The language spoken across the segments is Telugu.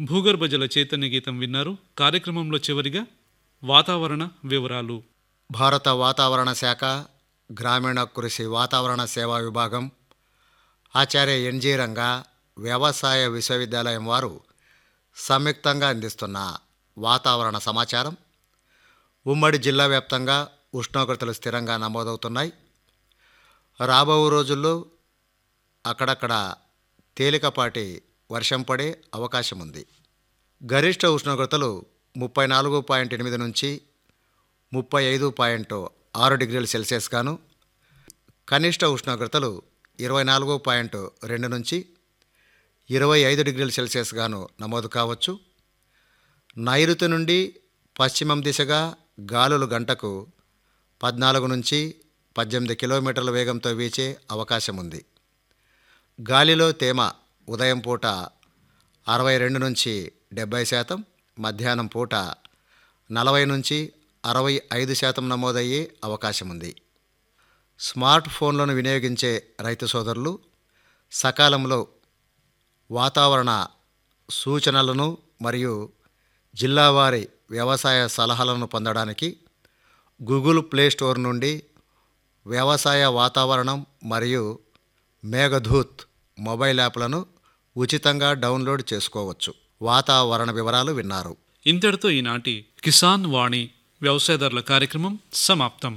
భూగర్భ జల చైతన్య గీతం విన్నారు కార్యక్రమంలో చివరిగా వాతావరణ వివరాలు భారత వాతావరణ శాఖ గ్రామీణ కృషి వాతావరణ సేవా విభాగం ఆచార్య ఎన్జీ రంగా వ్యవసాయ విశ్వవిద్యాలయం వారు సంయుక్తంగా అందిస్తున్న వాతావరణ సమాచారం ఉమ్మడి జిల్లా వ్యాప్తంగా ఉష్ణోగ్రతలు స్థిరంగా నమోదవుతున్నాయి రాబో రోజుల్లో అక్కడక్కడ తేలికపాటి వర్షం పడే అవకాశం ఉంది గరిష్ట ఉష్ణోగ్రతలు ముప్పై నాలుగు పాయింట్ ఎనిమిది నుంచి ముప్పై ఐదు పాయింట్ ఆరు డిగ్రీల సెల్సియస్ గాను కనిష్ట ఉష్ణోగ్రతలు ఇరవై నాలుగు పాయింట్ రెండు నుంచి ఇరవై ఐదు డిగ్రీల సెల్సియస్ గాను నమోదు కావచ్చు నైరుతి నుండి పశ్చిమం దిశగా గాలులు గంటకు పద్నాలుగు నుంచి పద్దెనిమిది కిలోమీటర్ల వేగంతో వీచే అవకాశం ఉంది గాలిలో తేమ ఉదయం పూట అరవై రెండు నుంచి డెబ్బై శాతం మధ్యాహ్నం పూట నలభై నుంచి అరవై ఐదు శాతం నమోదయ్యే అవకాశం ఉంది స్మార్ట్ ఫోన్లను వినియోగించే రైతు సోదరులు సకాలంలో వాతావరణ సూచనలను మరియు జిల్లావారి వ్యవసాయ సలహాలను పొందడానికి గూగుల్ ప్లే స్టోర్ నుండి వ్యవసాయ వాతావరణం మరియు మేఘధూత్ మొబైల్ యాప్లను ఉచితంగా డౌన్లోడ్ చేసుకోవచ్చు వాతావరణ వివరాలు విన్నారు ఇంతటితో ఈనాటి కిసాన్ వాణి వ్యవసాయదారుల కార్యక్రమం సమాప్తం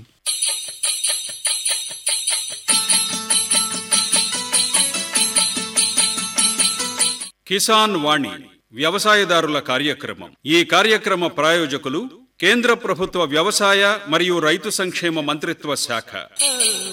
కిసాన్ వాణి వ్యవసాయదారుల కార్యక్రమం ఈ కార్యక్రమ ప్రాయోజకులు కేంద్ర ప్రభుత్వ వ్యవసాయ మరియు రైతు సంక్షేమ మంత్రిత్వ శాఖ